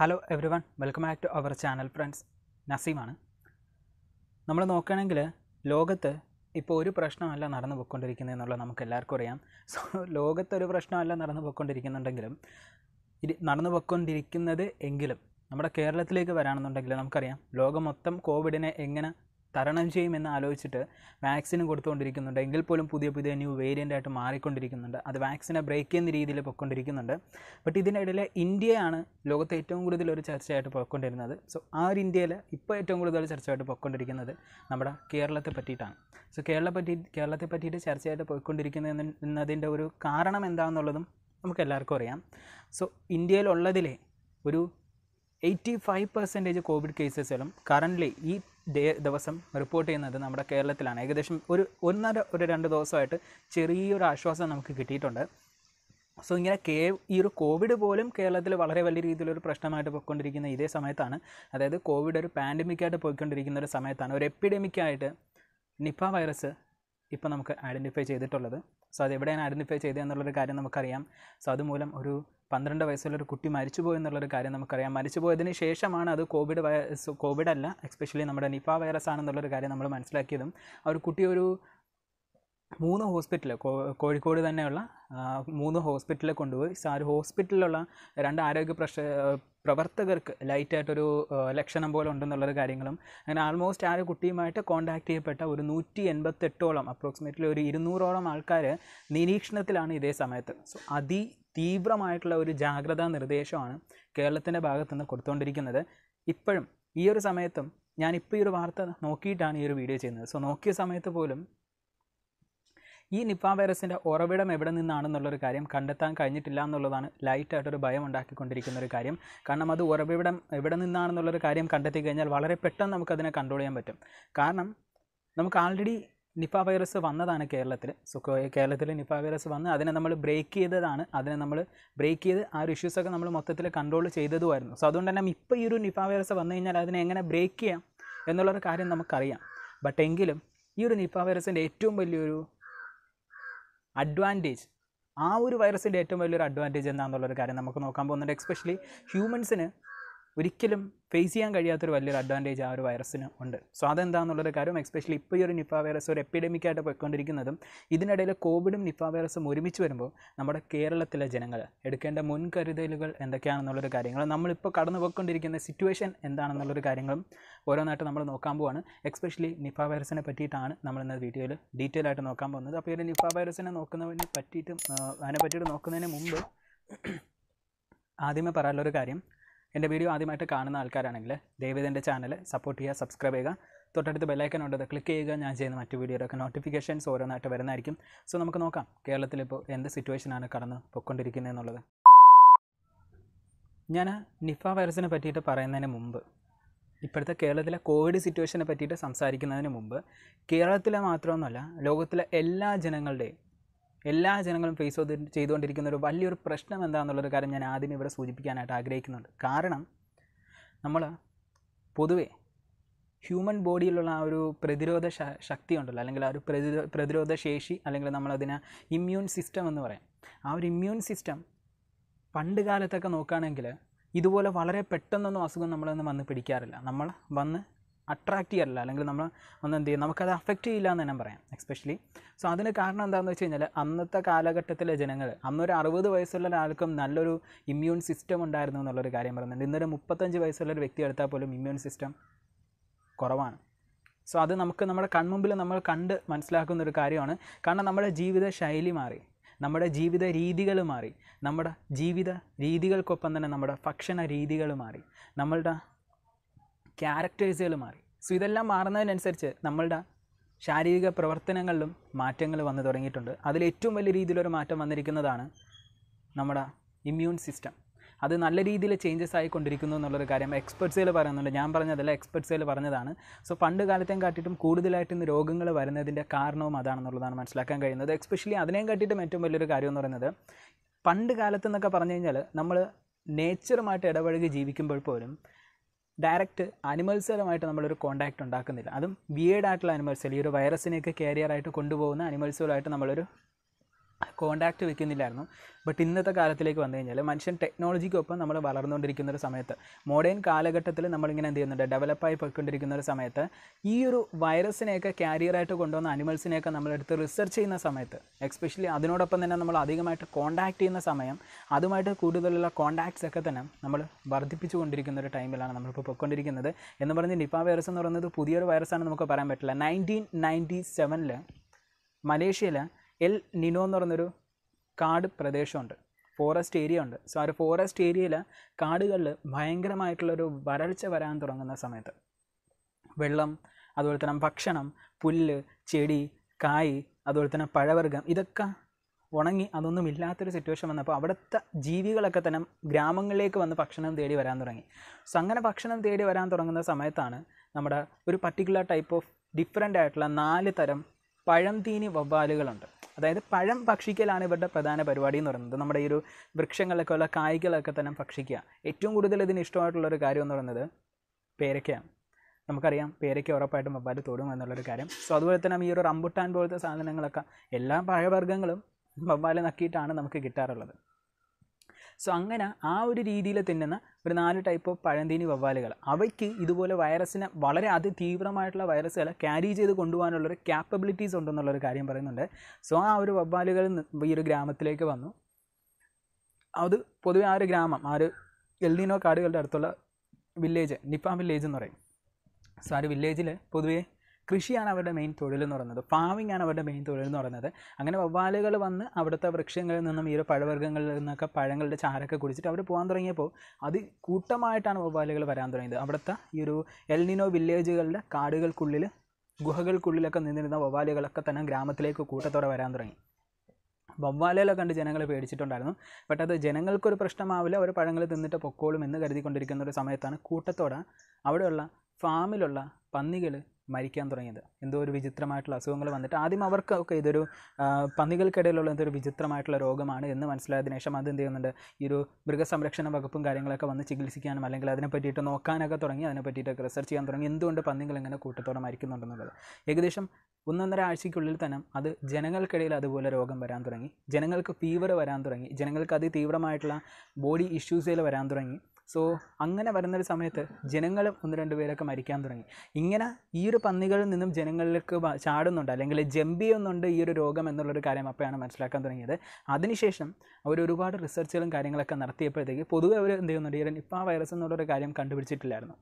hello everyone welcome back to our channel friends നസീമാണ് നമ്മൾ നോക്കുകയാണെങ്കിൽ ലോകത്ത് ഇപ്പോൾ ഒരു പ്രശ്നമല്ല നടന്നു പോയിക്കൊണ്ടിരിക്കുന്നത് എന്നുള്ളത് നമുക്ക് എല്ലാവർക്കും അറിയാം സോ ലോകത്ത് ഒരു പ്രശ്നമല്ല നടന്നു പോയിക്കൊണ്ടിരിക്കുന്നുണ്ടെങ്കിലും ഇത് നടന്നു പോയിക്കൊണ്ടിരിക്കുന്നത് എങ്കിലും നമ്മുടെ കേരളത്തിലേക്ക് വരാണെന്നുണ്ടെങ്കിൽ നമുക്കറിയാം ലോകം മൊത്തം കോവിഡിനെ എങ്ങനെ തരണം ചെയ്യുമെന്ന് ആലോചിച്ചിട്ട് വാക്സിനും കൊടുത്തുകൊണ്ടിരിക്കുന്നുണ്ട് എങ്കിൽ പോലും പുതിയ പുതിയ ന്യൂ വേരിയൻ്റ് ആയിട്ട് മാറിക്കൊണ്ടിരിക്കുന്നുണ്ട് അത് വാക്സിനെ ബ്രേക്ക് ചെയ്യുന്ന രീതിയിൽ പൊയ്ക്കൊണ്ടിരിക്കുന്നുണ്ട് ബട്ട് ഇതിനിടയിൽ ഇന്ത്യയാണ് ലോകത്തെ ഏറ്റവും കൂടുതൽ ഒരു ചർച്ചയായിട്ട് പോയിക്കൊണ്ടിരുന്നത് സോ ആ ഒരു ഇന്ത്യയിൽ ഇപ്പോൾ ഏറ്റവും കൂടുതൽ ചർച്ചയായിട്ട് പോയിക്കൊണ്ടിരിക്കുന്നത് നമ്മുടെ കേരളത്തെ പറ്റിയിട്ടാണ് സോ കേരള പറ്റി കേരളത്തെ പറ്റിയിട്ട് ചർച്ചയായിട്ട് പോയിക്കൊണ്ടിരിക്കുന്നത് എന്നതിൻ്റെ ഒരു കാരണം എന്താണെന്നുള്ളതും നമുക്ക് എല്ലാവർക്കും അറിയാം സോ ഇന്ത്യയിലുള്ളതിലെ ഒരു എയ്റ്റി ഫൈവ് പെർസെൻറ്റേജ് കോവിഡ് കേസസുകളും കറൻ്റ്ലി ഈ ഡേ ദിവസം റിപ്പോർട്ട് ചെയ്യുന്നത് നമ്മുടെ കേരളത്തിലാണ് ഏകദേശം ഒരു ഒന്നര ഒരു രണ്ട് ദിവസമായിട്ട് ചെറിയൊരു ആശ്വാസം നമുക്ക് കിട്ടിയിട്ടുണ്ട് സോ ഇങ്ങനെ കേ ഈ ഒരു കോവിഡ് പോലും കേരളത്തിൽ വളരെ വലിയ രീതിയിലൊരു പ്രശ്നമായിട്ട് പോയിക്കൊണ്ടിരിക്കുന്ന ഇതേ സമയത്താണ് അതായത് കോവിഡ് ഒരു പാൻഡമിക്കായിട്ട് പോയിക്കൊണ്ടിരിക്കുന്ന ഒരു സമയത്താണ് ഒരു എപ്പിഡമിക്കായിട്ട് നിപ്പ വൈറസ് ഇപ്പോൾ നമുക്ക് ഐഡൻറ്റിഫൈ ചെയ്തിട്ടുള്ളത് സോ അത് എവിടെയാണ് ഐഡൻറ്റിഫൈ ചെയ്തതെന്നുള്ളൊരു കാര്യം നമുക്കറിയാം സോ അതുമൂലം ഒരു പന്ത്രണ്ട് വയസ്സുള്ളൊരു കുട്ടി മരിച്ചുപോയി എന്നുള്ളൊരു കാര്യം നമുക്കറിയാം മരിച്ചുപോയതിന് ശേഷമാണ് അത് കോവിഡ് വൈറസ് കോവിഡ് അല്ല എക്സ്പെഷ്യലി നമ്മുടെ നിപ്പ വൈറസ് ആണെന്നുള്ളൊരു കാര്യം നമ്മൾ മനസ്സിലാക്കിയതും ആ ഒരു കുട്ടി ഒരു മൂന്ന് ഹോസ്പിറ്റൽ കോഴിക്കോട് തന്നെയുള്ള ആ, മൂന്ന് ഹോസ്പിറ്റലിൽ കൊണ്ടുപോയി സോ ആ ഒരു ഹോസ്പിറ്റലിലുള്ള രണ്ട് ആരോഗ്യ പ്രശ പ്രവർത്തകർക്ക് ലൈറ്റായിട്ടൊരു ആ, ലക്ഷണം പോലെ ഉണ്ടെന്നുള്ളൊരു കാര്യങ്ങളും അങ്ങനെ ആൾമോസ്റ്റ് ആ ഒരു കുട്ടിയുമായിട്ട് കോൺടാക്ട് ചെയ്യപ്പെട്ട ഒരു നൂറ്റി എൺപത്തെട്ടോളം അപ്രോക്സിമേറ്റ്ലി ഒരു ഇരുന്നൂറോളം ആൾക്കാർ നിരീക്ഷണത്തിലാണ് ഇതേ സമയത്ത് സോ അതി തീവ്രമായിട്ടുള്ള ഒരു ജാഗ്രതാ നിർദ്ദേശമാണ് കേരളത്തിൻ്റെ ഭാഗത്തുനിന്ന് കൊടുത്തുകൊണ്ടിരിക്കുന്നത് ഇപ്പോഴും ഈ ഒരു സമയത്തും ഞാനിപ്പോൾ ഈ ഒരു വാർത്ത നോക്കിയിട്ടാണ് ഈ ഒരു വീഡിയോ ചെയ്യുന്നത് സോ നോക്കിയ സമയത്ത് പോലും ഈ നിപ്പ വൈറസിൻ്റെ ഉറവിടം എവിടെ നിന്നാണെന്നുള്ളൊരു കാര്യം കണ്ടെത്താൻ കഴിഞ്ഞിട്ടില്ല എന്നുള്ളതാണ് ലൈറ്റായിട്ടൊരു ഭയം ഉണ്ടാക്കിക്കൊണ്ടിരിക്കുന്ന ഒരു കാര്യം കാരണം അത് ഉറവിടം എവിടെ നിന്നാണെന്നുള്ളൊരു കാര്യം കണ്ടെത്തി കഴിഞ്ഞാൽ വളരെ പെട്ടെന്ന് നമുക്കതിനെ കൺട്രോൾ ചെയ്യാൻ പറ്റും കാരണം നമുക്ക് ആൾറെഡി നിപ്പ വൈറസ് വന്നതാണ് കേരളത്തിൽ സോ കേരളത്തിൽ നിപ്പ വൈറസ് വന്ന് അതിനെ നമ്മൾ ബ്രേക്ക് ചെയ്തതാണ് അതിനെ നമ്മൾ ബ്രേക്ക് ചെയ്ത് ആ ഒരു ഇഷ്യൂസൊക്കെ നമ്മൾ മൊത്തത്തിൽ കൺട്രോൾ ചെയ്തതുമായിരുന്നു സോ അതുകൊണ്ട് തന്നെ ഇപ്പോൾ ഈ ഒരു നിപ്പ വൈറസ് വന്നു കഴിഞ്ഞാൽ അതിനെ എങ്ങനെ ബ്രേക്ക് ചെയ്യാം എന്നുള്ളൊരു കാര്യം നമുക്കറിയാം ബട്ട് എങ്കിലും ഈ ഒരു നിപ്പ വൈറസിൻ്റെ ഏറ്റവും വലിയൊരു അഡ്വാൻറ്റേജ് ആ ഒരു വൈറസിൻ്റെ ഏറ്റവും വലിയൊരു അഡ്വാൻറ്റേജ് എന്താണെന്നുള്ളൊരു കാര്യം നമുക്ക് നോക്കാൻ പോകുന്നുണ്ട് എക്സ്പെഷ്യലി ഹ്യൂമൻസിന് ഒരിക്കലും ഫേസ് ചെയ്യാൻ കഴിയാത്തൊരു വലിയൊരു അഡ്വാൻറ്റേജ് ആ ഒരു വൈറസിന് ഉണ്ട് സോ അതെന്താണെന്നുള്ളൊരു കാര്യം എക്സ്പെഷ്യലി ഇപ്പോൾ ഈ ഒരു നിപ്പ വൈറസ് ഒരു എപ്പിഡമിക്കായിട്ട് പോയിക്കൊണ്ടിരിക്കുന്നതും ഇതിനിടയിൽ കോവിഡും നിപ്പ വൈറസും ഒരുമിച്ച് വരുമ്പോൾ നമ്മുടെ കേരളത്തിലെ ജനങ്ങൾ എടുക്കേണ്ട മുൻകരുതലുകൾ എന്തൊക്കെയാണെന്നുള്ളൊരു കാര്യങ്ങൾ നമ്മളിപ്പോൾ കടന്നു പോയിക്കൊണ്ടിരിക്കുന്ന സിറ്റുവേഷൻ എന്താണെന്നുള്ളൊരു കാര്യങ്ങളും ഓരോന്നായിട്ട് നമ്മൾ നോക്കാൻ പോവാണ് എക്സ്പെഷ്യലി നിപ്പ വൈറസിനെ പറ്റിയിട്ടാണ് നമ്മൾ ഇന്ന് വീഡിയോയിൽ ഡീറ്റെയിൽ ആയിട്ട് നോക്കാൻ പോകുന്നത് അപ്പോൾ ഈ ഒരു നിപ്പ വൈറസിനെ നോക്കുന്നതിനെ പറ്റിയിട്ടും ആ, അതിനെ പറ്റിയിട്ട് നോക്കുന്നതിന് മുമ്പ് ആദ്യമേ പറയാനുള്ളൊരു കാര്യം എൻ്റെ വീഡിയോ ആദ്യമായിട്ട് കാണുന്ന ആൾക്കാരാണെങ്കിൽ ദയവേദ എൻ്റെ ചാനൽ സപ്പോർട്ട് ചെയ്യുക സബ്സ്ക്രൈബ് ചെയ്യുക തൊട്ടടുത്ത് ബെല്ലൈക്കൻ ഉണ്ട് അത് ക്ലിക്ക് ചെയ്യുക ഞാൻ ചെയ്യുന്ന മറ്റു വീഡിയോയിലൊക്കെ നോട്ടിഫിക്കേഷൻസ് ഓരോന്നായിട്ട് വരുന്നതായിരിക്കും സോ നമുക്ക് നോക്കാം കേരളത്തിലിപ്പോൾ എന്ത് സിറ്റുവേഷനാണ് കടന്ന് പൊയ്ക്കൊണ്ടിരിക്കുന്നത് എന്നുള്ളത് ഞാൻ നിഫ വൈറസിനെ പറ്റിയിട്ട് പറയുന്നതിന് മുമ്പ് ഇപ്പോഴത്തെ കേരളത്തിലെ കോവിഡ് സിറ്റുവേഷനെ പറ്റിയിട്ട് സംസാരിക്കുന്നതിന് മുമ്പ് കേരളത്തിലെ മാത്രമൊന്നുമല്ല ലോകത്തിലെ എല്ലാ ജനങ്ങളുടെയും എല്ലാ ജനങ്ങളും ഫേസ് ചെയ്ത് ചെയ്തുകൊണ്ടിരിക്കുന്ന ഒരു വലിയൊരു പ്രശ്നം എന്താണെന്നുള്ളൊരു കാര്യം ഞാൻ ആദ്യം ഇവിടെ സൂചിപ്പിക്കാനായിട്ട് ആഗ്രഹിക്കുന്നുണ്ട് കാരണം നമ്മൾ പൊതുവേ ഹ്യൂമൻ ബോഡിയിലുള്ള ആ ഒരു പ്രതിരോധ ശ- ശക്തി ഉണ്ടല്ലോ അല്ലെങ്കിൽ ആ ഒരു പ്രതിരോ പ്രതിരോധ ശേഷി അല്ലെങ്കിൽ നമ്മളതിനെ ഇമ്മ്യൂൺ സിസ്റ്റം എന്ന് പറയും ആ ഒരു ഇമ്മ്യൂൺ സിസ്റ്റം പണ്ട് കാലത്തൊക്കെ നോക്കുകയാണെങ്കിൽ ഇതുപോലെ വളരെ പെട്ടെന്നൊന്നും അസുഖം നമ്മളൊന്നും വന്ന് പിടിക്കാറില്ല നമ്മൾ വന്ന് അട്രാക്റ്റ് ചെയ്യാറില്ല അല്ലെങ്കിൽ നമ്മൾ ഒന്ന് എന്ത് ചെയ്യും നമുക്കത് അഫക്റ്റ് ചെയ്യില്ല എന്ന് തന്നെ പറയാം എക്സ്പെഷ്യലി സോ അതിന് കാരണം എന്താണെന്ന് വെച്ച് കഴിഞ്ഞാൽ അന്നത്തെ കാലഘട്ടത്തിലെ ജനങ്ങൾ അന്നൊരു അറുപത് വയസ്സുള്ള ഒരാൾക്കും നല്ലൊരു ഇമ്മ്യൂൺ സിസ്റ്റം ഉണ്ടായിരുന്നു എന്നുള്ളൊരു കാര്യം പറയുന്നുണ്ട് ഇന്നൊരു മുപ്പത്തഞ്ച് വയസ്സുള്ള ഒരു വ്യക്തി എടുത്താൽ പോലും ഇമ്മ്യൂൺ സിസ്റ്റം കുറവാണ് സോ അത് നമുക്ക് നമ്മുടെ കൺമുമ്പിൽ നമ്മൾ കണ്ട് മനസ്സിലാക്കുന്ന ഒരു കാര്യമാണ് കാരണം നമ്മുടെ ജീവിത ശൈലി മാറി നമ്മുടെ ജീവിത രീതികൾ മാറി നമ്മുടെ ജീവിത രീതികൾക്കൊപ്പം തന്നെ നമ്മുടെ ഭക്ഷണ രീതികൾ മാറി നമ്മളുടെ ക്യാരക്ടേഴ്സുകൾ മാറി സോ ഇതെല്ലാം മാറുന്നതിനനുസരിച്ച് നമ്മളുടെ ശാരീരിക പ്രവർത്തനങ്ങളിലും മാറ്റങ്ങൾ വന്നു തുടങ്ങിയിട്ടുണ്ട് അതിൽ ഏറ്റവും വലിയ രീതിയിലൊരു മാറ്റം വന്നിരിക്കുന്നതാണ് നമ്മുടെ ഇമ്മ്യൂൺ സിസ്റ്റം അത് നല്ല രീതിയിൽ ചേഞ്ചസ് ആയിക്കൊണ്ടിരിക്കുന്നു എന്നുള്ളൊരു കാര്യം എക്സ്പെർട്സുകൾ പറയുന്നുണ്ട് ഞാൻ പറഞ്ഞതല്ല എക്സ്പെർട്സുകൾ പറഞ്ഞതാണ് സോ പണ്ട് കാലത്തെയും കാട്ടിയിട്ടും കൂടുതലായിട്ട് ഇന്ന് രോഗങ്ങൾ വരുന്നതിൻ്റെ കാരണവും അതാണെന്നുള്ളതാണ് മനസ്സിലാക്കാൻ കഴിയുന്നത് എക്സ്പെഷ്യലി അതിനെയും കാട്ടിയിട്ടും ഏറ്റവും വലിയൊരു കാര്യം എന്ന് പറയുന്നത് പണ്ട് കാലത്ത് എന്നൊക്കെ പറഞ്ഞു കഴിഞ്ഞാൽ നമ്മൾ നേച്ചറുമായിട്ട് ഇടപഴകി ജീവിക്കുമ്പോൾ പോലും ഡയറക്റ്റ് അനിമൽസുകളുമായിട്ട് നമ്മളൊരു കോണ്ടാക്ട് ഉണ്ടാക്കുന്നില്ല അതും വിയേഡ് ആയിട്ടുള്ള അനിമൽസ് ഈ ഒരു വൈറസിനെയൊക്കെ കാരിയറായിട്ട് കൊണ്ടുപോകുന്ന അനിമൽസുകളായിട്ട് നമ്മളൊരു കോണ്ടാക്റ്റ് വെക്കുന്നില്ലായിരുന്നു ബട്ട് ഇന്നത്തെ കാലത്തിലേക്ക് വന്നു കഴിഞ്ഞാൽ മനുഷ്യൻ ടെക്നോളജിക്കൊപ്പം നമ്മൾ വളർന്നുകൊണ്ടിരിക്കുന്ന ഒരു സമയത്ത് മോഡേൺ കാലഘട്ടത്തിൽ നമ്മളിങ്ങനെ എന്ത് ചെയ്യുന്നുണ്ട് ഡെവലപ്പായി പോയിക്കൊണ്ടിരിക്കുന്ന ഒരു സമയത്ത് ഈ ഒരു വൈറസിനെയൊക്കെ ക്യാരിയറായിട്ട് കൊണ്ടുവന്ന അനിമൽസിനെയൊക്കെ നമ്മളെടുത്ത് റിസർച്ച് ചെയ്യുന്ന സമയത്ത് എക്സ്പെഷ്യലി അതിനോടൊപ്പം തന്നെ നമ്മൾ അധികമായിട്ട് കോണ്ടാക്ട് ചെയ്യുന്ന സമയം അതുമായിട്ട് കൂടുതലുള്ള കോണ്ടാക്ട്സ് ഒക്കെ തന്നെ നമ്മൾ വർദ്ധിപ്പിച്ചു കൊണ്ടിരിക്കുന്ന ഒരു ടൈമിലാണ് നമ്മളിപ്പോൾ പൊയ്ക്കൊണ്ടിരിക്കുന്നത് എന്ന് പറഞ്ഞ് നിപ്പ വൈറസ് എന്ന് പറയുന്നത് പുതിയൊരു വൈറസാണ് നമുക്ക് പറയാൻ പറ്റില്ല നയൻറ്റീൻ നയൻറ്റി സെവനിൽ മലേഷ്യയിൽ എൽ നിനോ എന്ന് പറയുന്നൊരു കാട് പ്രദേശമുണ്ട് ഫോറസ്റ്റ് ഏരിയ ഉണ്ട് സോ ആ ഒരു ഫോറസ്റ്റ് ഏരിയയിൽ കാടുകളിൽ ഭയങ്കരമായിട്ടുള്ളൊരു വരൾച്ച വരാൻ തുടങ്ങുന്ന സമയത്ത് വെള്ളം അതുപോലെ തന്നെ ഭക്ഷണം പുല്ല് ചെടി കായ് അതുപോലെ തന്നെ പഴവർഗ്ഗം ഇതൊക്കെ ഉണങ്ങി അതൊന്നും ഇല്ലാത്തൊരു സിറ്റുവേഷൻ വന്നപ്പോൾ അവിടുത്തെ ജീവികളൊക്കെ തന്നെ ഗ്രാമങ്ങളിലേക്ക് വന്ന് ഭക്ഷണം തേടി വരാൻ തുടങ്ങി സോ അങ്ങനെ ഭക്ഷണം തേടി വരാൻ തുടങ്ങുന്ന സമയത്താണ് നമ്മുടെ ഒരു പർട്ടിക്കുലർ ടൈപ്പ് ഓഫ് ഡിഫറെൻ്റ് ആയിട്ടുള്ള നാല് തരം പഴം തീനി വവ്വാലുകളുണ്ട് അതായത് പഴം ഭക്ഷിക്കലാണ് ഇവരുടെ പ്രധാന പരിപാടി എന്ന് പറയുന്നത് നമ്മുടെ ഈ ഒരു വൃക്ഷങ്ങളിലൊക്കെ ഉള്ള കായ്കളൊക്കെ തന്നെ ഭക്ഷിക്കുക ഏറ്റവും കൂടുതൽ ഇതിന് ഇഷ്ടമായിട്ടുള്ളൊരു കാര്യം എന്ന് പറയുന്നത് പേരയ്ക്കയാണ് നമുക്കറിയാം പേരയ്ക്ക ഉറപ്പായിട്ടും വവ്വാല് തൊടും എന്നുള്ളൊരു കാര്യം സോ അതുപോലെ തന്നെ ഈ ഒരു റംബുട്ടാൻ പോലത്തെ സാധനങ്ങളൊക്കെ എല്ലാ പഴവർഗ്ഗങ്ങളും വവ്വാല് നക്കിയിട്ടാണ് നമുക്ക് കിട്ടാറുള്ളത് സോ അങ്ങനെ ആ ഒരു രീതിയിൽ തിന്നുന്ന ഒരു നാല് ടൈപ്പ് ഓഫ് പഴന്തീനി വവ്വാലുകൾ അവയ്ക്ക് ഇതുപോലെ വൈറസിനെ വളരെ അതിതീവ്രമായിട്ടുള്ള വൈറസുകൾ ക്യാരി ചെയ്ത് കൊണ്ടുപോകാനുള്ളൊരു ക്യാപ്പബിലിറ്റീസ് ഉണ്ടെന്നുള്ളൊരു കാര്യം പറയുന്നുണ്ട് സോ ആ ഒരു വവ്വാലുകൾ ഈ ഒരു ഗ്രാമത്തിലേക്ക് വന്നു അത് പൊതുവെ ആ ഒരു ഗ്രാമം ആ ഒരു എൽനിനോ കാടുകളുടെ അടുത്തുള്ള വില്ലേജ് നിപ്പ വില്ലേജ് എന്ന് പറയും സോ ആ ഒരു വില്ലേജിൽ പൊതുവേ കൃഷിയാണ് അവരുടെ മെയിൻ തൊഴിൽ എന്ന് പറയുന്നത് ഫാമിംഗ് ആണ് അവരുടെ മെയിൻ തൊഴിൽ എന്ന് പറയുന്നത് അങ്ങനെ വവ്വാലുകൾ വന്ന് അവിടുത്തെ വൃക്ഷങ്ങളിൽ നിന്നും ഈ ഒരു പഴവർഗ്ഗങ്ങളിൽ നിന്നൊക്കെ പഴങ്ങളുടെ ചാരൊക്കെ കുടിച്ചിട്ട് അവർ പോകാൻ തുടങ്ങിയപ്പോൾ അത് കൂട്ടമായിട്ടാണ് വവ്വാലുകൾ വരാൻ തുടങ്ങിയത് അവിടുത്തെ ഈ ഒരു എൽനിനോ വില്ലേജുകളുടെ കാടുകൾക്കുള്ളിൽ ഗുഹകൾക്കുള്ളിലൊക്കെ നിന്നിരുന്ന വവ്വാലുകളൊക്കെ തന്നെ ഗ്രാമത്തിലേക്ക് കൂട്ടത്തോടെ വരാൻ തുടങ്ങി വവ്വാലുകളെ കണ്ട് ജനങ്ങൾ പേടിച്ചിട്ടുണ്ടായിരുന്നു ബട്ട് അത് ജനങ്ങൾക്കൊരു പ്രശ്നമാവില്ല അവർ പഴങ്ങൾ തിന്നിട്ട് പൊക്കോളും എന്ന് കരുതിക്കൊണ്ടിരിക്കുന്ന ഒരു സമയത്താണ് കൂട്ടത്തോടെ അവിടെയുള്ള ഫാമിലുള്ള പന്നികൾ മരിക്കാൻ തുടങ്ങിയത് എന്തോ ഒരു വിചിത്രമായിട്ടുള്ള അസുഖങ്ങൾ വന്നിട്ട് ആദ്യം അവർക്കൊക്കെ ഇതൊരു ആ, പന്നികൾക്കിടയിലുള്ള എന്തൊരു വിചിത്രമായിട്ടുള്ള രോഗമാണ് എന്ന് മനസ്സിലായതിനു ശേഷം അത് എന്ത് ചെയ്യുന്നുണ്ട് ഈ ഒരു മൃഗസംരക്ഷണ വകുപ്പും കാര്യങ്ങളൊക്കെ വന്ന് ചികിത്സിക്കാനും അല്ലെങ്കിൽ അതിനെ പറ്റിയിട്ട് നോക്കാനൊക്കെ തുടങ്ങി അതിനെ പറ്റിയിട്ടൊക്കെ റിസർച്ച് ചെയ്യാൻ തുടങ്ങി എന്തുകൊണ്ട് പന്നികൾ ഇങ്ങനെ കൂട്ടത്തോടെ മരിക്കുന്നുണ്ടെന്നുള്ളത് ഏകദേശം ഒന്നൊന്നര ആഴ്ചയ്ക്കുള്ളിൽ തന്നെ അത് ജനങ്ങൾക്കിടയിൽ അതുപോലെ രോഗം വരാൻ തുടങ്ങി ജനങ്ങൾക്ക് ഫീവർ വരാൻ തുടങ്ങി ജനങ്ങൾക്ക് അതിതീവ്രമായിട്ടുള്ള ബോഡി ഇഷ്യൂസുകൾ വരാൻ തുടങ്ങി സോ അങ്ങനെ വരുന്നൊരു സമയത്ത് ജനങ്ങളും ഒന്ന് രണ്ട് പേരൊക്കെ മരിക്കാൻ തുടങ്ങി ഇങ്ങനെ ഈ ഒരു പന്നികളിൽ നിന്നും ജനങ്ങളിലേക്ക് വ- ചാടുന്നുണ്ട് അല്ലെങ്കിൽ ജമ്പ് ചെയ്യുന്നുണ്ട് ഈ ഒരു രോഗം എന്നുള്ളൊരു കാര്യം അപ്പോഴാണ് മനസ്സിലാക്കാൻ തുടങ്ങിയത് അതിനുശേഷം അവർ ഒരുപാട് റിസർച്ചുകളും കാര്യങ്ങളൊക്കെ നടത്തിയപ്പോഴത്തേക്ക് പൊതുവെ അവർ എന്ത് ചെയ്യുന്നുണ്ട് ഈ ഒരു നിപ്പ വൈറസ് എന്നുള്ളൊരു കാര്യം കണ്ടുപിടിച്ചിട്ടില്ലായിരുന്നു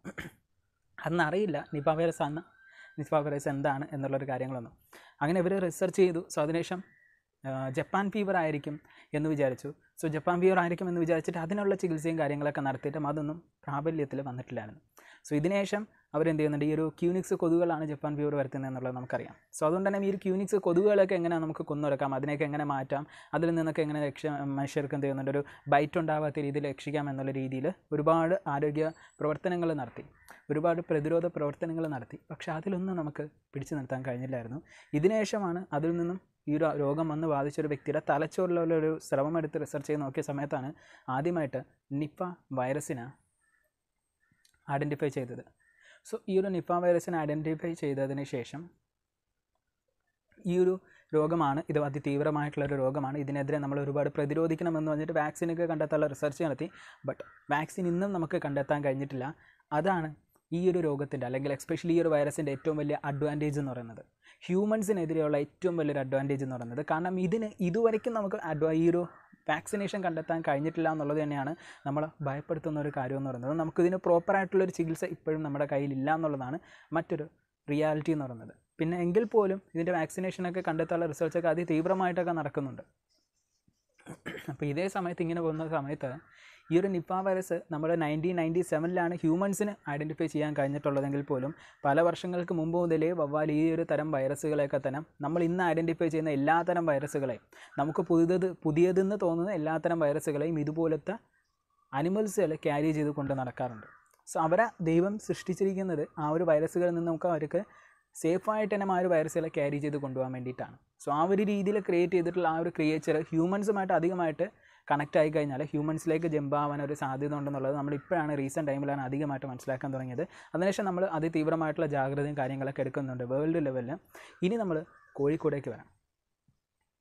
അന്ന് അറിയില്ല നിപ്പ വൈറസ് ആണ് നിപ്പ വൈറസ് എന്താണ് എന്നുള്ളൊരു കാര്യങ്ങളൊന്നും അങ്ങനെ ഇവർ റിസർച്ച് ചെയ്തു സോ അതിനുശേഷം ആ, ജപ്പാൻ ഫീവർ ആയിരിക്കും എന്ന് വിചാരിച്ചു സോ ജപ്പാൻ ഫീവർ ആയിരിക്കും എന്ന് വിചാരിച്ചിട്ട് അതിനുള്ള ചികിത്സയും കാര്യങ്ങളൊക്കെ നടത്തിയിട്ടും അതൊന്നും പ്രാബല്യത്തിൽ വന്നിട്ടില്ലായിരുന്നു സോ ഇതിനുശേഷം അവരെന്ത് ചെയ്യുന്നുണ്ട് ഈ ഒരു ക്യൂനിക്സ് കൊതുകുകളാണ് ജപ്പാൻ ഫീവർ വരുത്തുന്നത് എന്നുള്ളത് നമുക്കറിയാം സോ അതുകൊണ്ട് തന്നെ ഈ ഒരു ക്യൂനിക്സ് കൊതുകുകളൊക്കെ എങ്ങനെ നമുക്ക് കൊന്നുരക്കാം അതിനെയൊക്കെ എങ്ങനെ മാറ്റാം അതിൽ നിന്നൊക്കെ എങ്ങനെ രക്ഷ മനുഷ്യർക്ക് എന്ത് ചെയ്യുന്നുണ്ട് ഒരു ബൈറ്റ് ഉണ്ടാവാത്ത രീതിയിൽ രക്ഷിക്കാം എന്നുള്ള രീതിയിൽ ഒരുപാട് ആരോഗ്യ പ്രവർത്തനങ്ങൾ നടത്തി ഒരുപാട് പ്രതിരോധ പ്രവർത്തനങ്ങൾ നടത്തി പക്ഷേ അതിലൊന്നും നമുക്ക് പിടിച്ചു നിർത്താൻ കഴിഞ്ഞില്ലായിരുന്നു ഇതിനുശേഷമാണ് അതിൽ നിന്നും ഈ ഒരു രോഗം വന്ന് ബാധിച്ച ഒരു വ്യക്തിയുടെ തലച്ചോറിലുള്ള ഒരു സ്രവം എടുത്ത് റിസർച്ച് ചെയ്ത് നോക്കിയ സമയത്താണ് ആദ്യമായിട്ട് നിപ്പ വൈറസിനെ ഐഡൻറ്റിഫൈ ചെയ്തത് സോ ഈ ഒരു നിപ്പ വൈറസിനെ ഐഡൻറ്റിഫൈ ചെയ്തതിന് ശേഷം ഈ ഒരു രോഗമാണ് ഇത് അതിതീവ്രമായിട്ടുള്ള ഒരു രോഗമാണ് ഇതിനെതിരെ നമ്മൾ ഒരുപാട് പ്രതിരോധിക്കണമെന്ന് പറഞ്ഞിട്ട് വാക്സിനൊക്കെ കണ്ടെത്താനുള്ള റിസർച്ച് നടത്തി ബട്ട് വാക്സിൻ ഇന്നും നമുക്ക് കണ്ടെത്താൻ കഴിഞ്ഞിട്ടില്ല അതാണ് ഈ ഒരു രോഗത്തിൻ്റെ അല്ലെങ്കിൽ എക്സ്പെഷ്യലി ഈ ഒരു വൈറസിൻ്റെ ഏറ്റവും വലിയ അഡ്വാൻറ്റേജ് എന്ന് പറയുന്നത് ഹ്യൂമൻസിനെതിരെയുള്ള ഏറ്റവും വലിയൊരു അഡ്വാൻറ്റേജ് എന്ന് പറയുന്നത് കാരണം ഇതിന് ഇതുവരെയ്ക്കും നമുക്ക് അഡ്വാ ഈ ഒരു വാക്സിനേഷൻ കണ്ടെത്താൻ കഴിഞ്ഞിട്ടില്ല എന്നുള്ളത് തന്നെയാണ് നമ്മളെ ഭയപ്പെടുത്തുന്ന ഒരു കാര്യം എന്ന് പറയുന്നത് നമുക്കിതിന് പ്രോപ്പറായിട്ടുള്ളൊരു ചികിത്സ ഇപ്പോഴും നമ്മുടെ കയ്യിലില്ല എന്നുള്ളതാണ് മറ്റൊരു റിയാലിറ്റി എന്ന് പറയുന്നത് പിന്നെ എങ്കിൽ പോലും ഇതിൻ്റെ വാക്സിനേഷനൊക്കെ കണ്ടെത്താനുള്ള റിസർച്ചൊക്കെ അതിതീവ്രമായിട്ടൊക്കെ നടക്കുന്നുണ്ട് അപ്പോൾ ഇതേ സമയത്ത് ഇങ്ങനെ പോകുന്ന സമയത്ത് ഈ ഒരു നിപ്പ വൈറസ് നമ്മൾ നയൻറ്റീൻ നയൻറ്റി സെവനിലാണ് ഹ്യൂമൻസിന് ഐഡൻറ്റിഫൈ ചെയ്യാൻ കഴിഞ്ഞിട്ടുള്ളതെങ്കിൽ പോലും പല വർഷങ്ങൾക്ക് മുമ്പ് മുതലേ വവ്വാൽ ഈ ഒരു തരം വൈറസുകളെയൊക്കെ തന്നെ നമ്മൾ ഇന്ന് ഐഡൻറ്റിഫൈ ചെയ്യുന്ന എല്ലാത്തരം വൈറസുകളെയും നമുക്ക് പുതിയത് പുതിയതെന്ന് തോന്നുന്ന എല്ലാത്തരം വൈറസുകളെയും ഇതുപോലത്തെ അനിമൽസുകൾ ക്യാരി ചെയ്ത് കൊണ്ട് നടക്കാറുണ്ട് സോ അവരെ ദൈവം സൃഷ്ടിച്ചിരിക്കുന്നത് ആ ഒരു വൈറസുകളിൽ നിന്ന് നമുക്ക് അവർക്ക് സേഫായിട്ട് തന്നെ ആ ഒരു വൈറസുകളെ ക്യാരി ചെയ്ത് കൊണ്ടുപോകാൻ വേണ്ടിയിട്ടാണ് സോ ആ ഒരു രീതിയിൽ ക്രിയേറ്റ് ചെയ്തിട്ടുള്ള ആ ഒരു ക്രിയേച്ചർ ഹ്യൂമൻസുമായിട്ട് അധികമായിട്ട് കണക്റ്റ് ആയി കഴിഞ്ഞാൽ ഹ്യൂമൻസിലേക്ക് ജമ്പ് ആവാൻ ഒരു സാധ്യത ഉണ്ടെന്നുള്ളത് നമ്മൾ ഇപ്പോഴാണ് റീസെൻറ്റ് ടൈമിലാണ് അധികമായിട്ട് മനസ്സിലാക്കാൻ തുടങ്ങിയത് അതിനുശേഷം നമ്മൾ അതിതീവ്രമായിട്ടുള്ള ജാഗ്രതയും കാര്യങ്ങളൊക്കെ എടുക്കുന്നുണ്ട് വേൾഡ് ലെവലിൽ ഇനി നമ്മൾ കോഴിക്കോടേക്ക് വരാം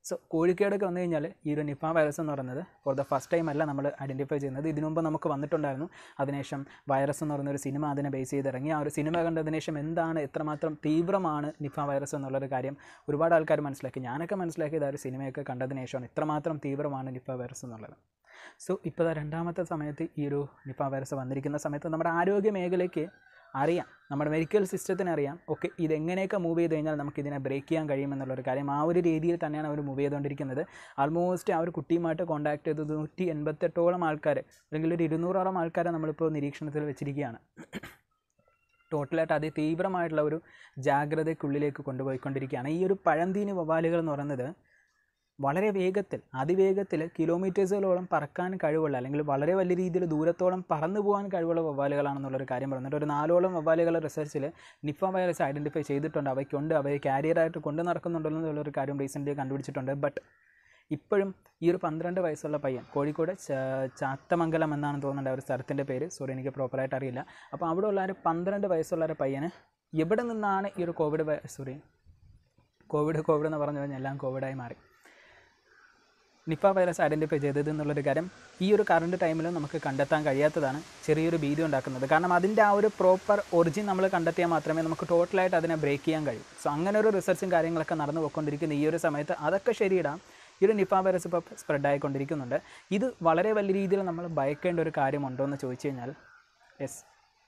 സോ കോഴിക്കേടൊക്കെ വന്നു കഴിഞ്ഞാൽ ഈ ഒരു നിപ്പ വൈറസ് എന്ന് പറയുന്നത് ഫോർ ദ ഫസ്റ്റ് ടൈം അല്ല നമ്മൾ ഐഡൻറ്റിഫൈ ചെയ്യുന്നത് ഇതിനു മുമ്പ് നമുക്ക് വന്നിട്ടുണ്ടായിരുന്നു അതിനുശേഷം വൈറസ് എന്ന് പറയുന്ന ഒരു സിനിമ അതിനെ ബേസ് ചെയ്ത് ഇറങ്ങി ആ ഒരു സിനിമ കണ്ടതിന് ശേഷം എന്താണ് എത്രമാത്രം തീവ്രമാണ് നിപ്പ വൈറസ് എന്നുള്ളൊരു കാര്യം ഒരുപാട് ആൾക്കാർ മനസ്സിലാക്കി ഞാനൊക്കെ മനസ്സിലാക്കിയത് ആ ഒരു സിനിമയൊക്കെ കണ്ടതിന് ശേഷമാണ് ഇത്രമാത്രം തീവ്രമാണ് നിപ്പ വൈറസ് എന്നുള്ളത് സോ ഇപ്പോൾ ദാ രണ്ടാമത്തെ സമയത്ത് ഈ ഒരു നിപ്പ വൈറസ് വന്നിരിക്കുന്ന സമയത്ത് നമ്മുടെ ആരോഗ്യ മേഖലയ്ക്ക് അറിയാം നമ്മുടെ മെഡിക്കൽ സിസ്റ്റത്തിന് അറിയാം ഓക്കെ ഇതെങ്ങനെയൊക്കെ മൂവ് ചെയ്ത് കഴിഞ്ഞാൽ നമുക്ക് ഇതിനെ ബ്രേക്ക് ചെയ്യാൻ കഴിയുമെന്നുള്ളൊരു കാര്യം ആ ഒരു രീതിയിൽ തന്നെയാണ് അവർ മൂവ് ചെയ്തുകൊണ്ടിരിക്കുന്നത് ആൾമോസ്റ്റ് ആ ഒരു കുട്ടിയുമായിട്ട് കോൺടാക്ട് ചെയ്തത് നൂറ്റി എൺപത്തെട്ടോളം ആൾക്കാർ അല്ലെങ്കിൽ ഒരു ഇരുന്നൂറോളം ആൾക്കാരെ നമ്മളിപ്പോൾ നിരീക്ഷണത്തിൽ വെച്ചിരിക്കുകയാണ് ടോട്ടലായിട്ട് അതിതീവ്രമായിട്ടുള്ള ഒരു ജാഗ്രതയ്ക്കുള്ളിലേക്ക് കൊണ്ടുപോയിക്കൊണ്ടിരിക്കുകയാണ് ഈ ഒരു പഴന്തീനി വവ്വാലുകൾ എന്ന് പറയുന്നത് വളരെ വേഗത്തിൽ അതിവേഗത്തിൽ കിലോമീറ്റേഴ്സുകളോളം പറക്കാൻ കഴിവുള്ള അല്ലെങ്കിൽ വളരെ വലിയ രീതിയിൽ ദൂരത്തോളം പറന്നു പോകാൻ കഴിവുള്ള വവ്വാലുകളാണെന്നുള്ളൊരു കാര്യം പറയുന്നുണ്ട് ഒരു നാലോളം വവ്വാലുകളുടെ റിസർച്ചിൽ നിപ്പ വൈറസ് ഐഡൻറ്റിഫൈ ചെയ്തിട്ടുണ്ട് അവയ്ക്കുണ്ട് അവയെ കാരിയറായിട്ട് കൊണ്ടു നടക്കുന്നുണ്ടെന്നുള്ളൊരു കാര്യം റീസെൻ്റ്ലി കണ്ടുപിടിച്ചിട്ടുണ്ട് ബട്ട് ഇപ്പോഴും ഈ ഒരു പന്ത്രണ്ട് വയസ്സുള്ള പയ്യൻ കോഴിക്കോട് ചാ- ചാത്തമംഗലം എന്നാണ് തോന്നുന്നുണ്ട് ആ ഒരു സ്ഥലത്തിൻ്റെ പേര് സോറി എനിക്ക് പ്രോപ്പറായിട്ട് അറിയില്ല അപ്പോൾ അവിടെ ഉള്ള ഒരു പന്ത്രണ്ട് വയസ്സുള്ള ഒരു പയ്യന് എവിടെ നിന്നാണ് ഈ ഒരു കോവിഡ് സോറി കോവിഡ് കോവിഡ് എന്ന് പറഞ്ഞു കഴിഞ്ഞാൽ എല്ലാം കോവിഡായി മാറി നിപ്പ വൈറസ് ഐഡൻറ്റിഫൈ ചെയ്തത് എന്നുള്ളൊരു കാര്യം ഈ ഒരു കറണ്ട് ടൈമിലും നമുക്ക് കണ്ടെത്താൻ കഴിയാത്തതാണ് ചെറിയൊരു ഭീതി ഉണ്ടാക്കുന്നത് കാരണം അതിൻ്റെ ആ ഒരു പ്രോപ്പർ ഒറിജിൻ നമ്മൾ കണ്ടെത്തിയാൽ മാത്രമേ നമുക്ക് ടോട്ടലായിട്ട് അതിനെ ബ്രേക്ക് ചെയ്യാൻ കഴിയൂ സോ അങ്ങനെ ഒരു റിസർച്ചും കാര്യങ്ങളൊക്കെ നടന്നു പോയിക്കൊണ്ടിരിക്കുന്ന ഈ ഒരു സമയത്ത് അതൊക്കെ ശരിയിടാം ഈ ഒരു നിപ്പ വൈറസ് ഇപ്പോൾ സ്പ്രെഡ് ആയിക്കൊണ്ടിരിക്കുന്നുണ്ട് ഇത് വളരെ വലിയ രീതിയിൽ നമ്മൾ ഭയക്കേണ്ട ഒരു കാര്യമുണ്ടോ എന്ന് ചോദിച്ചു കഴിഞ്ഞാൽ യെസ്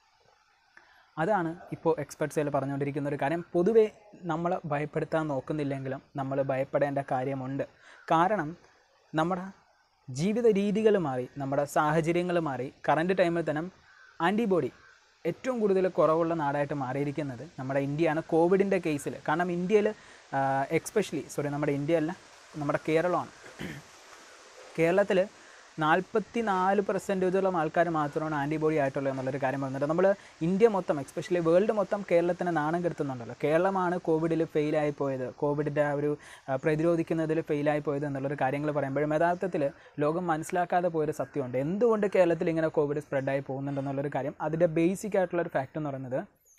അതാണ് ഇപ്പോൾ എക്സ്പെർട്സുകൾ പറഞ്ഞുകൊണ്ടിരിക്കുന്ന ഒരു കാര്യം പൊതുവേ നമ്മളെ ഭയപ്പെടുത്താൻ നോക്കുന്നില്ലെങ്കിലും നമ്മൾ ഭയപ്പെടേണ്ട കാര്യമുണ്ട് കാരണം നമ്മുടെ ജീവിത രീതികൾ മാറി നമ്മുടെ സാഹചര്യങ്ങൾ മാറി കറണ്ട് ടൈമിൽ തന്നെ ആൻറ്റിബോഡി ഏറ്റവും കൂടുതൽ കുറവുള്ള നാടായിട്ട് മാറിയിരിക്കുന്നത് നമ്മുടെ ഇന്ത്യയാണ് കോവിഡിൻ്റെ കേസിൽ കാരണം ഇന്ത്യയിൽ എക്സ്പെഷ്യലി സോറി നമ്മുടെ ഇന്ത്യ അല്ല നമ്മുടെ കേരളമാണ് കേരളത്തിൽ നാൽപ്പത്തി നാല് പെർസെൻറ്റേജോളം ആൾക്കാർ മാത്രമാണ് ആൻറ്റിബോഡി ആയിട്ടുള്ളത് എന്നുള്ളൊരു കാര്യം പറയുന്നുണ്ട് നമ്മൾ ഇന്ത്യ മൊത്തം എക്സ്പെഷ്യലി വേൾഡ് മൊത്തം കേരളത്തിന് നാണം കെടുത്തുന്നുണ്ടല്ലോ കേരളമാണ് കോവിഡിൽ ഫെയിലായി പോയത് കോവിഡിൻ്റെ ആ ഒരു ആ, പ്രതിരോധിക്കുന്നതിൽ ഫെയിലായി പോയത് എന്നുള്ളൊരു കാര്യങ്ങൾ പറയുമ്പോഴും യഥാർത്ഥത്തിൽ ലോകം മനസ്സിലാക്കാതെ പോയൊരു സത്യമുണ്ട് എന്തുകൊണ്ട് കേരളത്തിൽ ഇങ്ങനെ കോവിഡ് സ്പ്രെഡായി പോകുന്നുണ്ടെന്നുള്ളൊരു കാര്യം അതിൻ്റെ ബേസിക് ആയിട്ടുള്ളൊരു ഫാക്റ്റ് എന്ന് പറയുന്നത്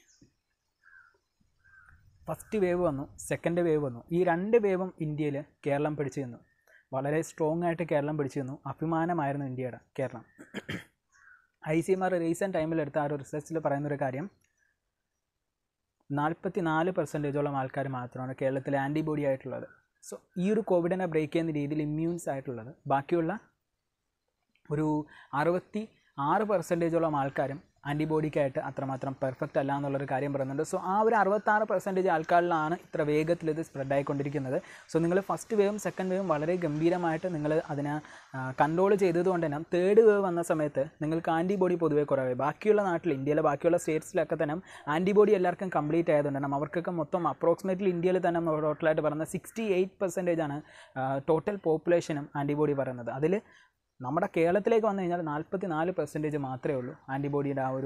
ഫസ്റ്റ് വേവ് വന്നു സെക്കൻഡ് വേവ് വന്നു ഈ രണ്ട് വേവും ഇന്ത്യയിൽ കേരളം പിടിച്ചു നിന്നു വളരെ സ്ട്രോങ് ആയിട്ട് കേരളം പിടിച്ചു നിന്നു അഭിമാനമായിരുന്നു ഇന്ത്യയുടെ Keralam I C M R recent ടൈമിൽ എടുത്ത ആ ഒരു റിസർച്ചിൽ പറയുന്നൊരു കാര്യം നാൽപ്പത്തി നാല് പെർസെൻറ്റേജോളം ആൾക്കാർ മാത്രമാണ് കേരളത്തിൽ ആൻറ്റിബോഡി ആയിട്ടുള്ളത് സോ ഈ ഒരു കോവിഡിനെ ബ്രേക്ക് ചെയ്യുന്ന രീതിയിൽ ഇമ്മ്യൂൺസ് ആയിട്ടുള്ളത് ബാക്കിയുള്ള ഒരു അറുപത്തി ആറ് പെർസെൻറ്റേജോളം ആൾക്കാരും ആൻറ്റിബോഡിക്കായിട്ട് അത്രമാത്രം പെർഫെക്റ്റ് അല്ല എന്നുള്ളൊരു കാര്യം പറയുന്നുണ്ട് സോ ആ ഒരു അറുപത്താറ് പെർസെൻറ്റേജ് ആൾക്കാരിലാണ് ഇത്ര വേഗത്തിൽ ഇത് സ്പ്രെഡ് ആയിക്കൊണ്ടിരിക്കുന്നത് സോ നിങ്ങൾ ഫസ്റ്റ് വേവും സെക്കൻഡ് വേവും വളരെ ഗംഭീരമായിട്ട് നിങ്ങൾ അതിനെ കൺട്രോൾ ചെയ്തതുകൊണ്ട് തന്നെ തേർഡ് വേവ് വന്ന സമയത്ത് നിങ്ങൾക്ക് ആൻറ്റിബോഡി പൊതുവേ കുറവായി ബാക്കിയുള്ള നാട്ടിൽ ഇന്ത്യയിലെ ബാക്കിയുള്ള സ്റ്റേറ്റ്സിലൊക്കെ തന്നെ ആൻറ്റിബോഡി എല്ലാവർക്കും കംപ്ലീറ്റ് ആയതുകൊണ്ട് തന്നെ അവർക്കൊക്കെ മൊത്തം അപ്രോക്സിമേറ്റ്ലി ഇന്ത്യയിൽ തന്നെ ടോട്ടലായിട്ട് പറയുന്നത് സിക്സ്റ്റി എയ്റ്റ് പെർസെൻറ്റേജ് ആണ് ടോട്ടൽ പോപ്പുലേഷനും ആൻറ്റിബോഡി പറയുന്നത് അതിൽ നമ്മുടെ കേരളത്തിലേക്ക് വന്നു കഴിഞ്ഞാൽ നാൽപ്പത്തി നാല് പെർസെൻറ്റേജ് മാത്രമേ ഉള്ളൂ ആൻറ്റിബോഡിയുടെ ആ ഒരു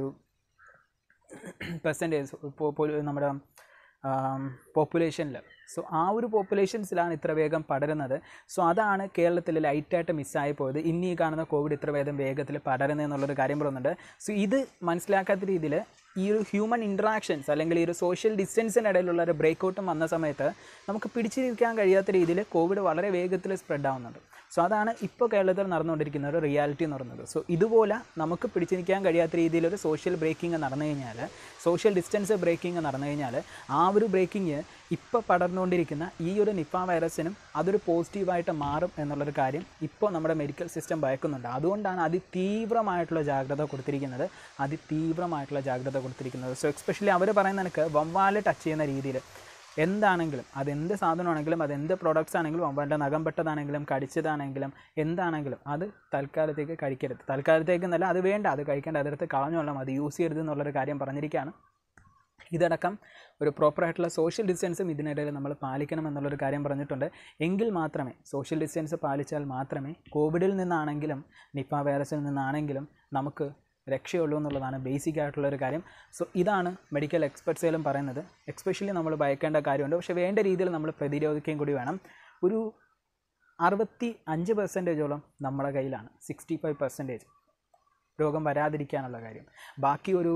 പെർസെൻറ്റേജ് നമ്മുടെ പോപ്പുലേഷനിൽ സോ ആ ഒരു പോപ്പുലേഷൻസിലാണ് ഇത്ര വേഗം പടരുന്നത് സോ അതാണ് കേരളത്തിൽ ലൈറ്റായിട്ട് മിസ്സായി പോയത് ഇനി ഈ കാണുന്ന കോവിഡ് ഇത്ര വേഗം വേഗത്തിൽ പടരുന്നത് എന്നുള്ളൊരു കാര്യം പറയുന്നുണ്ട് സോ ഇത് മനസ്സിലാക്കാത്ത രീതിയിൽ ഈ ഒരു ഹ്യൂമൻ ഇൻട്രാക്ഷൻസ് അല്ലെങ്കിൽ ഈ ഒരു സോഷ്യൽ ഡിസ്റ്റൻസിന് ഇടയിലുള്ള ഒരു ബ്രേക്കൗട്ടും വന്ന സമയത്ത് നമുക്ക് പിടിച്ചിരിക്കാൻ കഴിയാത്ത രീതിയിൽ കോവിഡ് വളരെ വേഗത്തിൽ സ്പ്രെഡ് ആവുന്നുണ്ട് സോ അതാണ് ഇപ്പോൾ കേരളത്തിൽ നടന്നുകൊണ്ടിരിക്കുന്ന ഒരു റിയാലിറ്റി എന്ന് പറയുന്നത് സോ ഇതുപോലെ നമുക്ക് പിടിച്ചിരിക്കാൻ കഴിയാത്ത രീതിയിൽ ഒരു സോഷ്യൽ ബ്രേക്കിംഗ് നടന്നു കഴിഞ്ഞാൽ സോഷ്യൽ ഡിസ്റ്റൻസ് ബ്രേക്കിംഗ് നടന്നു കഴിഞ്ഞാൽ ആ ഒരു ബ്രേക്കിംഗ് ഇപ്പോൾ പടർന്നുകൊണ്ടിരിക്കുന്ന ഈ ഒരു നിപ്പ വൈറസിനും അതൊരു പോസിറ്റീവായിട്ട് മാറും എന്നുള്ളൊരു കാര്യം ഇപ്പോൾ നമ്മുടെ മെഡിക്കൽ സിസ്റ്റം ഭയക്കുന്നുണ്ട് അതുകൊണ്ടാണ് അതിതീവ്രമായിട്ടുള്ള ജാഗ്രത കൊടുത്തിരിക്കുന്നത് അതിതീവ്രമായിട്ടുള്ള ജാഗ്രത കൊടുത്തിരിക്കുന്നത് സോ എക്സ്പെഷ്യലി അവർ പറയുന്ന എനിക്ക് വവ്വാല് ടച്ച് ചെയ്യുന്ന രീതിയിൽ എന്താണെങ്കിലും അതെന്ത് സാധനമാണെങ്കിലും അതെന്ത് പ്രോഡക്റ്റ്സ് ആണെങ്കിലും വവ്വാലിൻ്റെ നഖം പെട്ടതാണെങ്കിലും കടിച്ചതാണെങ്കിലും എന്താണെങ്കിലും അത് തൽക്കാലത്തേക്ക് കഴിക്കരുത് തൽക്കാലത്തേക്ക് എന്നല്ല അത് വേണ്ട അത് കഴിക്കേണ്ട അതെടുത്ത് കളഞ്ഞോളാം അത് യൂസ് ചെയ്യരുത് എന്നുള്ളൊരു കാര്യം പറഞ്ഞിരിക്കുകയാണ് ഇതടക്കം ഒരു പ്രോപ്പറായിട്ടുള്ള സോഷ്യൽ ഡിസ്റ്റൻസും ഇതിനിടയിൽ നമ്മൾ പാലിക്കണം എന്നുള്ളൊരു കാര്യം പറഞ്ഞിട്ടുണ്ട് എങ്കിൽ മാത്രമേ സോഷ്യൽ ഡിസ്റ്റൻസ് പാലിച്ചാൽ മാത്രമേ കോവിഡിൽ നിന്നാണെങ്കിലും നിപ്പ വൈറസിൽ നിന്നാണെങ്കിലും നമുക്ക് രക്ഷയുള്ളൂ എന്നുള്ളതാണ് ബേസിക് ആയിട്ടുള്ളൊരു കാര്യം സോ ഇതാണ് മെഡിക്കൽ എക്സ്പെർട്സുകളും പറയുന്നത് എക്സ്പെഷ്യലി നമ്മൾ ഭയക്കേണ്ട കാര്യമുണ്ട് പക്ഷേ വേണ്ട രീതിയിൽ നമ്മൾ പ്രതിരോധിക്കുകയും കൂടി വേണം ഒരു അറുപത്തി അഞ്ച് പെർസെൻറ്റേജോളം നമ്മുടെ കയ്യിലാണ് സിക്സ്റ്റി ഫൈവ് പെർസെൻറ്റേജ് രോഗം വരാതിരിക്കാനുള്ള കാര്യം ബാക്കി ഒരു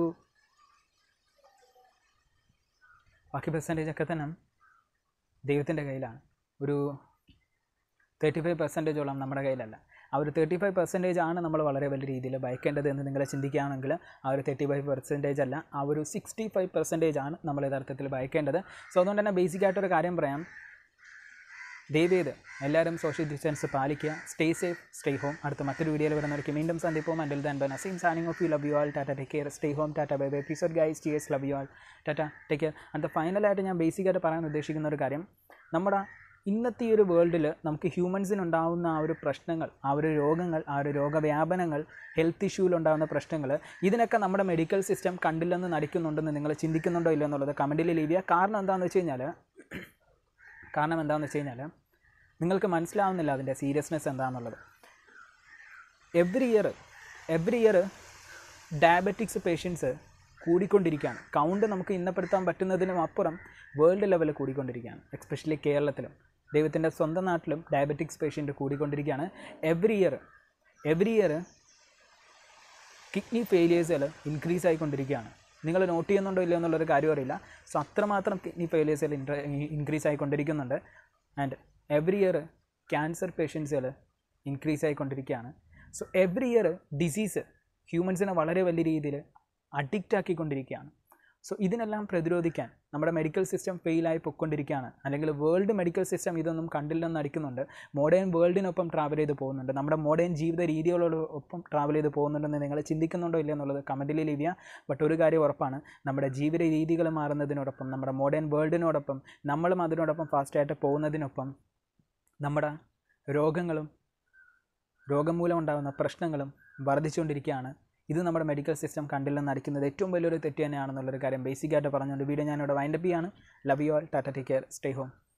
ബാക്കി പെർസെൻറ്റേജ് ഒക്കെ തന്നെ ദൈവത്തിൻ്റെ കയ്യിലാണ് ഒരു തേർട്ടി ഫൈവ് പെർസെൻറ്റേജോളം നമ്മുടെ കയ്യിലല്ല ആ ഒരു തേർട്ടി ഫൈവ് പെർസെൻറ്റേജ് ആണ് നമ്മൾ വളരെ വലിയ രീതിയിൽ ഭയക്കേണ്ടത് എന്ന് നിങ്ങൾ ചിന്തിക്കുകയാണെങ്കിൽ ആ ഒരു തേർട്ടി ഫൈവ് പെർസെൻറ്റേജ് അല്ല ആ ഒരു സിക്സ്റ്റി ഫൈവ് പെർസെൻറ്റേജ് ആണ് നമ്മൾ യഥാർത്ഥത്തിൽ ഭയക്കേണ്ടത് സോ അതുകൊണ്ട് തന്നെ ബേസിക് ആയിട്ടൊരു കാര്യം പറയാം ദയവേത് എല്ലാവരും സോഷ്യൽ ഡിസ്റ്റൻസ് പാലിക്കുക സ്റ്റേ സേഫ് സ്റ്റേ ഹോം അടുത്ത മറ്റൊരു വീഡിയോയിൽ വരുന്നവർക്ക് വീണ്ടും സന്ദിപ്പവും until then bye Naseem signing off you love you all tata take care stay home tata bye bye episode guys T S love you all tata take care അടുത്ത ഫൈനലായിട്ട് ഞാൻ ബേസിക്കായിട്ട് പറയാൻ ഉദ്ദേശിക്കുന്ന ഒരു കാര്യം നമ്മുടെ ഇന്നത്തെ ഈ ഒരു വേൾഡിൽ നമുക്ക് ഹ്യൂമൻസിനുണ്ടാവുന്ന ആ ഒരു പ്രശ്നങ്ങൾ ആ ഒരു രോഗങ്ങൾ ആ ഒരു രോഗവ്യാപനങ്ങൾ ഹെൽത്ത് ഇഷ്യൂവിലുണ്ടാകുന്ന പ്രശ്നങ്ങൾ ഇതിനൊക്കെ നമ്മുടെ മെഡിക്കൽ സിസ്റ്റം കണ്ടില്ലെന്ന് നടിക്കുന്നുണ്ടെന്ന് നിങ്ങൾ ചിന്തിക്കുന്നുണ്ടോ ഇല്ലയോ എന്നുള്ളത് കമൻറ്റിൽ ലീവ് ചെയ്യുക കാരണം എന്താണെന്ന് വെച്ച് കഴിഞ്ഞാൽ കാരണം എന്താണെന്ന് വെച്ച് കഴിഞ്ഞാൽ നിങ്ങൾക്ക് മനസ്സിലാവുന്നില്ല അതിൻ്റെ സീരിയസ്നെസ് എന്താണെന്നുള്ളത് every year every year diabetics patients കൂടിക്കൊണ്ടിരിക്കുകയാണ് കൗണ്ട് നമുക്ക് ഇന്നപ്പെടുത്താൻ പറ്റുന്നതിനും അപ്പുറം വേൾഡ് ലെവലിൽ കൂടിക്കൊണ്ടിരിക്കുകയാണ് എക്സ്പെഷ്യലി കേരളത്തിലും ദൈവത്തിൻ്റെ സ്വന്തം നാട്ടിലും ഡയബറ്റിക്സ് പേഷ്യൻ്റ് കൂടിക്കൊണ്ടിരിക്കുകയാണ് every year every year kidney ഫെയിലിയേഴ്സുകൾ ഇൻക്രീസ് ആയിക്കൊണ്ടിരിക്കുകയാണ് നിങ്ങൾ നോട്ട് ചെയ്യുന്നുണ്ടോ ഇല്ലയോ എന്നുള്ളൊരു കാര്യം അറിയില്ല സോ അത്രമാത്രം കിഡ്നി ഫെയിലിയേഴ്സുകൾ ഇൻക്രീസ് ആയിക്കൊണ്ടിരിക്കുന്നുണ്ട് ആൻഡ് എവറി ഇയർ ക്യാൻസർ പേഷ്യൻസുകൾ ഇൻക്രീസ് ആയിക്കൊണ്ടിരിക്കുകയാണ് സോ എവറി ഇയർ ഡിസീസ് ഹ്യൂമൻസിനെ വളരെ വലിയ രീതിയിൽ അഡിക്റ്റ് ആക്കിക്കൊണ്ടിരിക്കുകയാണ് സോ ഇതിനെല്ലാം പ്രതിരോധിക്കാൻ നമ്മുടെ മെഡിക്കൽ സിസ്റ്റം ഫെയിലായി പൊയ്ക്കൊണ്ടിരിക്കുകയാണ് അല്ലെങ്കിൽ വേൾഡ് മെഡിക്കൽ സിസ്റ്റം ഇതൊന്നും കണ്ടില്ലെന്ന് അടിക്കുന്നുണ്ട് മോഡേൺ വേൾഡിനൊപ്പം ട്രാവൽ ചെയ്ത് പോകുന്നുണ്ട് നമ്മുടെ മോഡേൺ ജീവിത രീതികളോടൊപ്പം ട്രാവൽ ചെയ്ത് പോകുന്നുണ്ടെന്ന് നിങ്ങൾ ചിന്തിക്കുന്നുണ്ടോ ഇല്ലയോ എന്നുള്ളത് കമൻറ്റിൽ ലീവ് ചെയ്യുക ബട്ട് ഒരു കാര്യം ഉറപ്പാണ് നമ്മുടെ ജീവിത രീതികൾ മാറുന്നതിനോടൊപ്പം നമ്മുടെ മോഡേൺ വേൾഡിനോടൊപ്പം നമ്മളും അതിനോടൊപ്പം ഫാസ്റ്റായിട്ട് പോകുന്നതിനൊപ്പം നമ്മുടെ രോഗങ്ങളും രോഗം മൂലം ഉണ്ടാകുന്ന പ്രശ്നങ്ങളും വർദ്ധിച്ചുകൊണ്ടിരിക്കുകയാണ് ഇത് നമ്മുടെ മെഡിക്കൽ സിസ്റ്റം കണ്ടില്ലെന്ന് അടിക്കുന്നത് ഏറ്റവും വലിയൊരു തെറ്റ് തന്നെയാണെന്നുള്ളൊരു കാര്യം ബേസിക്കായിട്ട് പറഞ്ഞുകൊണ്ട് വീഡിയോ ഞാനിവിടെ വൈൻഡപ്പ് ചെയ്യാണ് love you all tata take care stay home